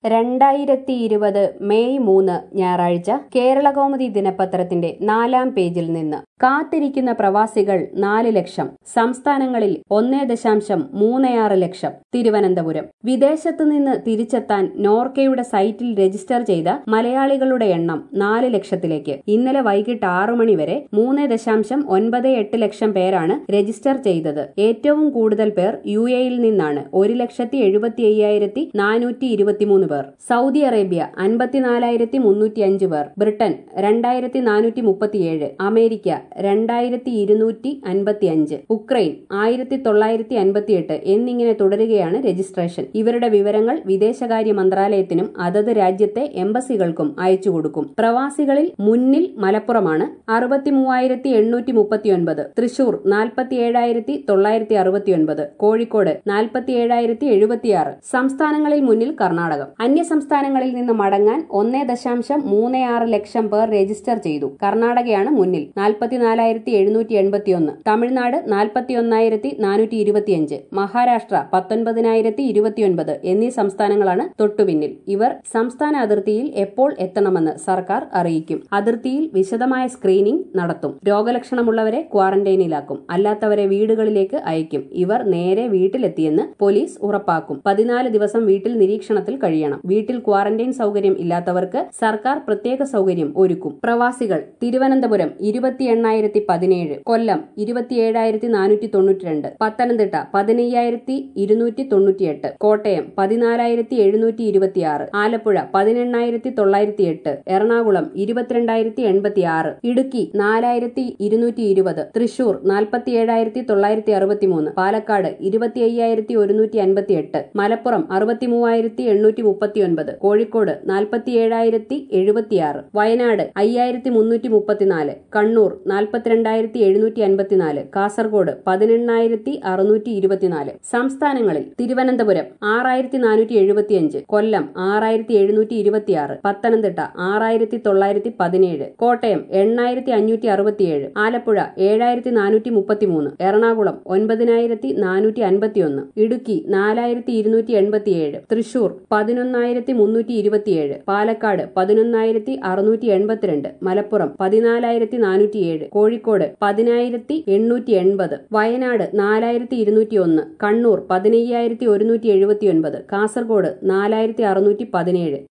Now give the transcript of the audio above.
രണ്ടായിരത്തി ഇരുപത് മെയ് മൂന്ന് ഞായറാഴ്ച കേരളകൗമുദി ദിനപത്രത്തിന്റെ നാലാം പേജിൽ നിന്ന് കാത്തിരിക്കുന്ന പ്രവാസികൾ നാല് ലക്ഷം സംസ്ഥാനങ്ങളിൽ ഒന്നേ ദശാംശം മൂന്നയാറ് ലക്ഷം തിരുവനന്തപുരം വിദേശത്തു നിന്ന് തിരിച്ചെത്താൻ നോർക്കയുടെ സൈറ്റിൽ രജിസ്റ്റർ ചെയ്ത മലയാളികളുടെ എണ്ണം നാല് ലക്ഷത്തിലേക്ക് ഇന്നലെ വൈകിട്ട് ആറു മണി വരെ മൂന്ന് ദശാംശം ഒൻപത് എട്ട് ലക്ഷം പേരാണ് രജിസ്റ്റർ ചെയ്തത് ഏറ്റവും കൂടുതൽ പേർ യു എയിൽ നിന്നാണ് ഒരു ലക്ഷത്തി എഴുപത്തി അയ്യായിരത്തി നാനൂറ്റി ഇരുപത്തിമൂന്ന് പേർ സൗദി അറേബ്യ അൻപത്തിനാലായിരത്തി മുന്നൂറ്റി അഞ്ച് പേർ ബ്രിട്ടൻ രണ്ടായിരത്തി നാനൂറ്റി മുപ്പത്തിയേഴ് അമേരിക്ക രണ്ടായിരത്തി ഇരുന്നൂറ്റി അൻപത്തി അഞ്ച് ഉക്രൈൻ ആയിരത്തി തൊള്ളായിരത്തി അൻപത്തിയെട്ട് എന്നിങ്ങനെ തുടരുകയാണ് രജിസ്ട്രേഷൻ ഇവരുടെ വിവരങ്ങൾ വിദേശകാര്യ മന്ത്രാലയത്തിനും അതത് രാജ്യത്തെ എംബസികൾക്കും അയച്ചു കൊടുക്കും പ്രവാസികളിൽ മുന്നിൽ മലപ്പുറമാണ് അറുപത്തി മൂവായിരത്തി എണ്ണൂറ്റി മുപ്പത്തിയൊൻപത് തൃശൂർ നാൽപ്പത്തി ഏഴായിരത്തി തൊള്ളായിരത്തി അറുപത്തിയൊൻപത് കോഴിക്കോട് നാൽപ്പത്തി ഏഴായിരത്തി എഴുപത്തിയാറ് സംസ്ഥാനങ്ങളിൽ മുന്നിൽ കർണാടകം അന്യ സംസ്ഥാനങ്ങളിൽ നിന്ന് മടങ്ങാൻ ഒന്നേ ദശാംശം മൂന്ന് ആറ് ലക്ഷം പേർ രജിസ്റ്റർ ചെയ്തു കർണാടകയാണ് മുന്നിൽ നാൽപ്പത്തിനാലായിരത്തി എഴുന്നൂറ്റി എൺപത്തിയൊന്ന് തമിഴ്നാട് നാൽപ്പത്തി ഒന്നായിരത്തി നാനൂറ്റി ഇരുപത്തിയഞ്ച് മഹാരാഷ്ട്ര പത്തൊൻപതിനായിരത്തി ഇരുപത്തിയൊൻപത് എന്നീ സംസ്ഥാനങ്ങളാണ് തൊട്ടുപിന്നിൽ ഇവർ സംസ്ഥാന അതിർത്തിയിൽ എപ്പോൾ എത്തണമെന്ന് സർക്കാർ അറിയിക്കും അതിർത്തിയിൽ വിശദമായ സ്ക്രീനിംഗ് നടത്തും രോഗലക്ഷണമുള്ളവരെ ക്വാറന്റൈനിലാക്കും അല്ലാത്തവരെ വീടുകളിലേക്ക് അയക്കും ഇവർ നേരെ വീട്ടിലെത്തിയെന്ന് പോലീസ് ഉറപ്പാക്കും പതിനാല് ദിവസം വീട്ടിൽ നിരീക്ഷണത്തിൽ കഴിയണം വീട്ടിൽ ക്വാറന്റൈൻ സൗകര്യം ഇല്ലാത്തവർക്ക് സർക്കാർ പ്രത്യേക സൗകര്യം ഒരുക്കും പ്രവാസികൾ തിരുവനന്തപുരം ഇരുപത്തി എണ്ണായിരത്തി പതിനേഴ് കൊല്ലം ഇരുപത്തിയേഴായിരത്തി നാനൂറ്റി തൊണ്ണൂറ്റിരണ്ട് പത്തനംതിട്ട പതിനയ്യായിരത്തി ഇരുന്നൂറ്റി തൊണ്ണൂറ്റിയെട്ട് കോട്ടയം പതിനാലായിരത്തി എഴുന്നൂറ്റി ഇരുപത്തിയാറ് ആലപ്പുഴ പതിനെണ്ണായിരത്തി തൊള്ളായിരത്തി എട്ട് എറണാകുളം ഇരുപത്തിരണ്ടായിരത്തി എൺപത്തി ആറ് ഇടുക്കി നാലായിരത്തി ഇരുന്നൂറ്റി ഇരുപത് തൃശൂർ നാൽപ്പത്തിയേഴായിരത്തി തൊള്ളായിരത്തി അറുപത്തിമൂന്ന് പാലക്കാട് ഇരുപത്തി അയ്യായിരത്തി ഒരുന്നൂറ്റി അൻപത്തി എട്ട് മലപ്പുറം അറുപത്തി മൂവായിരത്തി എണ്ണൂറ്റി മുപ്പത്തിയൊൻപത് കോഴിക്കോട് നാൽപ്പത്തിയേഴായിരത്തി എഴുപത്തിയാറ് വയനാട് അയ്യായിരത്തി മുന്നൂറ്റി മുപ്പത്തിനാല് കണ്ണൂർ നാൽപ്പത്തിരണ്ടായിരത്തി എഴുന്നൂറ്റി അൻപത്തിനാല് കാസർഗോഡ് പതിനെണ്ണായിരത്തി അറുന്നൂറ്റി ഇരുപത്തിനാല് സംസ്ഥാനങ്ങളിൽ തിരുവനന്തപുരം ആറായിരത്തി നാനൂറ്റി എഴുപത്തിയഞ്ച് കൊല്ലം ആറായിരത്തി എഴുന്നൂറ്റി ഇരുപത്തിയാറ് പത്തനംതിട്ട ആറായിരത്തി തൊള്ളായിരത്തി പതിനേഴ് കോട്ടയം എണ്ണായിരത്തി അഞ്ഞൂറ്റി അറുപത്തിയേഴ് ആലപ്പുഴ ഏഴായിരത്തി നാനൂറ്റി മുപ്പത്തിമൂന്ന് എറണാകുളം ഒൻപതിനായിരത്തി നാനൂറ്റി അൻപത്തിയൊന്ന് ഇടുക്കി നാലായിരത്തി ഇരുന്നൂറ്റി എൺപത്തിയേഴ് തൃശൂർ പതിനൊന്നായിരത്തി മുന്നൂറ്റി ഇരുപത്തിയേഴ് പാലക്കാട് പതിനൊന്നായിരത്തി അറുന്നൂറ്റി എൺപത്തിരണ്ട് മലപ്പുറം പതിനാലായിരത്തി നാനൂറ്റിയേഴ് കോഴിക്കോട് പതിനായിരത്തി എണ്ണൂറ്റി എൺപത് വയനാട് നാലായിരത്തി ഇരുന്നൂറ്റി ഒന്ന് കണ്ണൂർ പതിനയ്യായിരത്തി ഒരുന്നൂറ്റി എഴുപത്തിയൊൻപത് കാസർഗോഡ് നാലായിരത്തി അറുന്നൂറ്റി പതിനേഴ്